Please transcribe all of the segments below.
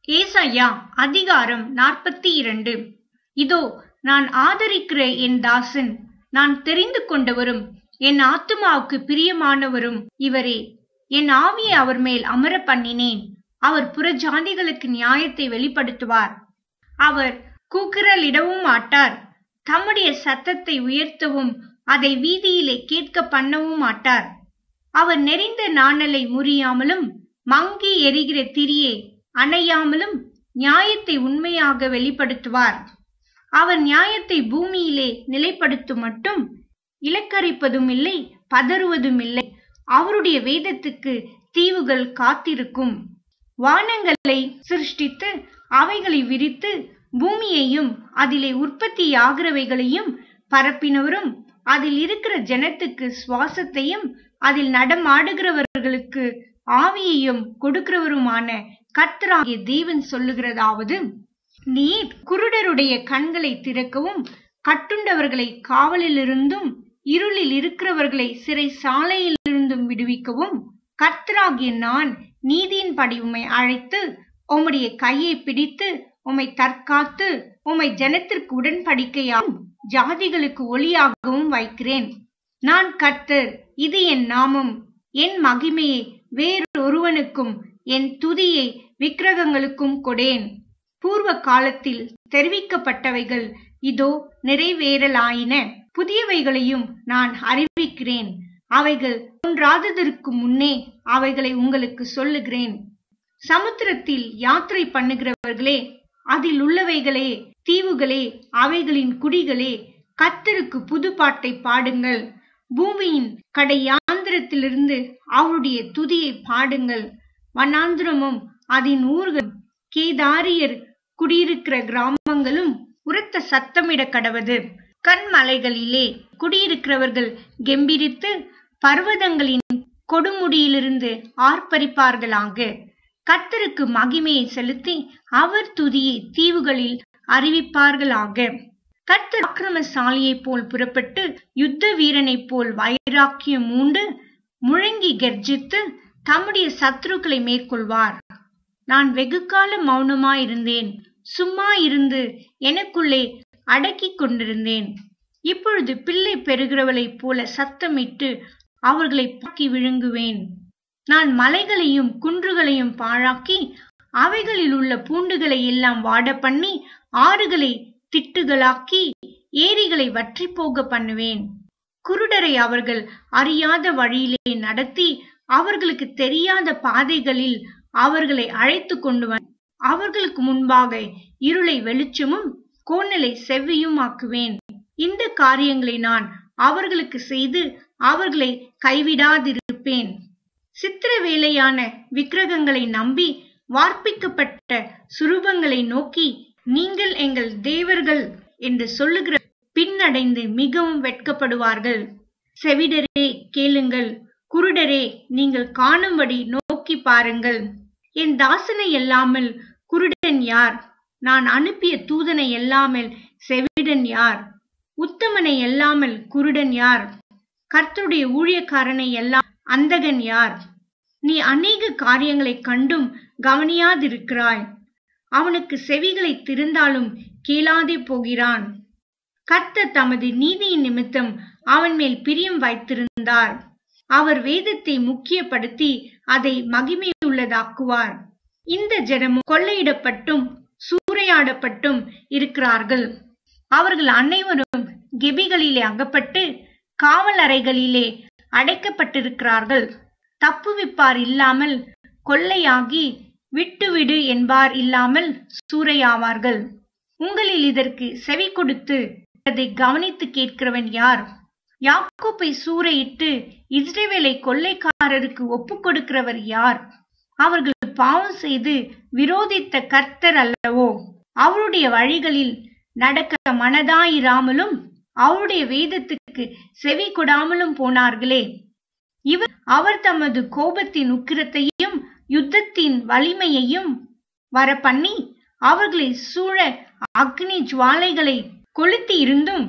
ஏசாயா அதிகாரம் நாற்பத்தி இரண்டு இதோ நான் ஆதரிக்கிற என் தாசன் நான் தெரிந்து கொண்டவரும் என் ஆத்துமாவுக்கு பிரியமானவரும் இவரே என் ஆவியை அவர் மேல் அமர பண்ணினேன் அவர் புறஜாதிகளுக்கு நியாயத்தை வெளிப்படுத்துவார் அவர் கூக்குரலிடவும் மாட்டார் தம்முடைய சத்தத்தை உயர்த்தவும் அதை வீதியிலே கேட்க பண்ணவும் மாட்டார் அவர் நெறிந்த நாணலை முறியாமலும் மங்கி எரிகிற திரியை அணையாமலும் நியாயத்தை உண்மையாக வெளிப்படுத்துவார் அவர் நியாயத்தை பூமியிலே நிலைப்படுத்தும் மட்டும் இலக்கரிப்பதும் இல்லை பதறுவதும் இல்லை அவருடைய வேதத்துக்கு தீவுகள் காத்திருக்கும் வானங்களை சிருஷ்டித்து அவைகளை விரித்து பூமியையும் அதிலே உற்பத்தியாகிறவைகளையும் பரப்பினவரும் அதில் இருக்கிற ஜனத்துக்கு சுவாசத்தையும் அதில் நடமாடுகிறவர்களுக்கு ஆவியையும் கொடுக்கிறவருமான கர்த்தராகிய தேவன் சொல்லுகிறதாவது நீர் குருடருடைய கண்களை திறக்கவும் கட்டுண்டவர்களை காவலிலிருந்தும் இருளில் இருக்கிறவர்களை சிறை சாலையிலிருந்தும் விடுவிக்கவும் கர்த்தராகிய நான் நீதியின்படி உம்மை அழைத்து உம்முடைய கையை பிடித்து உம்மை தற்காத்து உம்மை ஜனத்திற்கு உடன்படிக்கையாகவும் ஜாதிகளுக்கு ஒளியாகவும் வைக்கிறேன் நான் கர்த்தர் இது என் நாமம் என் மகிமையை வேறொருவனுக்கும் என் துதியை விக்கிரகங்களுக்கும் கொடேன் பூர்வ காலத்தில் தெரிவிக்கப்பட்டவைகள் இதோ நிறைவேறலாயின புதியவைகளையும் நான் அறிவிக்கிறேன் அவைகள் தோன்றாததற்கு முன்னே அவைகளை உங்களுக்கு சொல்லுகிறேன் சமுத்திரத்தில் யாத்திரை பண்ணுகிறவர்களே அதில் உள்ளவைகளே தீவுகளே அவைகளின் குடிகளே கத்தருக்கு புது பாட்டை பாடுங்கள் பூமியின் கடையாந்திரத்திலிருந்து அவருடைய துதியை பாடுங்கள் வனாந்திரமும் அதன் ஊர்கள் கேதாரியர் குடியிருக்கிற கிராமங்களும் உரத்த சத்தமிட கடவது கண்மலைகளிலே குடியிருக்கிறவர்கள் கெம்பிரித்து பர்வதங்களின் கொடுமுடியிலிருந்து ஆர்ப்பரிப்பார்களாக கர்த்தருக்கு மகிமையை செலுத்தி அவர் துதியை தீவுகளில் அறிவிப்பார்களாக கர்த்தர் அக்கிரமசாலியைப் போல் புறப்பட்டு யுத்த வீரனைப் போல் வைராக்கியம் மூண்டு முழங்கி கர்ஜித்து தம்முடைய சத்துருக்களை மேற்கொள்வார் நான் வெகு காலம் மௌனமாயிருந்தேன் சும்மா இருந்து எனக்குள்ளே அடக்கிக் கொண்டிருந்தேன் இப்பொழுது பிள்ளை பெறுகிறவளைப் போல சத்தமிட்டு அவர்களை பாக்கி விழுங்குவேன் நான் மலைகளையும் குன்றுகளையும் பாழாக்கி அவைகளில் உள்ள பூண்டுகளை எல்லாம் வாட பண்ணி ஆறுகளை திட்டுகளாக்கி ஏரிகளை வற்றி போக பண்ணுவேன் குருடரை அவர்கள் அறியாத வழியிலே நடத்தி அவர்களுக்கு தெரியாத பாதைகளில் அவர்களை அழைத்து கொண்டு வந் அவர்களுக்கு முன்பாக இருளை வெளிச்சமும் கோணலை செவ்வியும் ஆக்குவேன் இந்த காரியங்களை நான் அவர்களுக்கு செய்து அவர்களை கைவிடாதிருப்பேன் சித்திர வேலையான விக்கிரகங்களை நம்பி வார்ப்பிக்கப்பட்ட சுரூபங்களை நோக்கி நீங்கள் எங்கள் தேவர்கள் என்று சொல்லுகிற பின்னடைந்து மிகவும் வெட்கப்படுவார்கள் செவிடரே கேளுங்கள் குருடரே நீங்கள் காணும்படி நோக்கி பாருங்கள் என் தாசனை எல்லாமல் குருடன் யார் நான் அனுப்பிய தூதனை எல்லாமல் செவிடன் யார் உத்தமனை எல்லாமல் குருடன் யார் கர்த்தருடைய ஊழியக்காரனை எல்லாம் அந்தகன் யார் நீ அநேக காரியங்களை கண்டும் கவனியாதிருக்கிறாய் அவனுக்கு செவிகளை திருந்தாலும் கேளாதே போகிறான் கர்த்தர் தமது நீதியின் நிமித்தம் அவன் மேல் பிரியம் வைத்திருந்தார் அவர் வேதத்தை முக்கியப்படுத்தி அதை மகிமையுள்ளதாக்குவார் இந்த ஜனமும் கொள்ளையிடப்பட்டும் சூறையாடப்பட்டும் இருக்கிறார்கள் அவர்கள் அனைவரும் கெபிகளிலே அகப்பட்டு காவல் அறைகளிலே அடைக்கப்பட்டிருக்கிறார்கள் தப்புவிப்பார் இல்லாமல் கொள்ளையாகி விட்டுவிடு என்பார் இல்லாமல் சூறையாவார்கள் உங்களில் இதற்கு செவி கொடுத்து அதை கவனித்து கேட்கிறவன் யார் யாக்கோப்பை சூறையிட்டு இஸ்ரேவேலை கொள்ளைக்காரருக்கு ஒப்பு கொடுக்கிறவர் யார் அவர்கள் பாவம் செய்து விரோதித்த கர்த்தர் அல்லவோ அவருடைய வழிகளில் நடக்க மனதாயிராமலும் அவருடைய வேதத்துக்கு செவி கொடாமலும் போனார்களே இவர் அவர் தமது கோபத்தின் உக்கிரத்தையும் யுத்தத்தின் வலிமையையும் வர பண்ணி அவர்களை சூழ அக்னி ஜுவாலைகளை கொளுத்தி இருந்தும்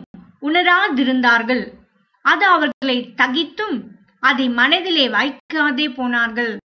உணராதிருந்தார்கள் அது அவர்களை தகித்தும் அதை மனதிலே வைக்காதே போனார்கள்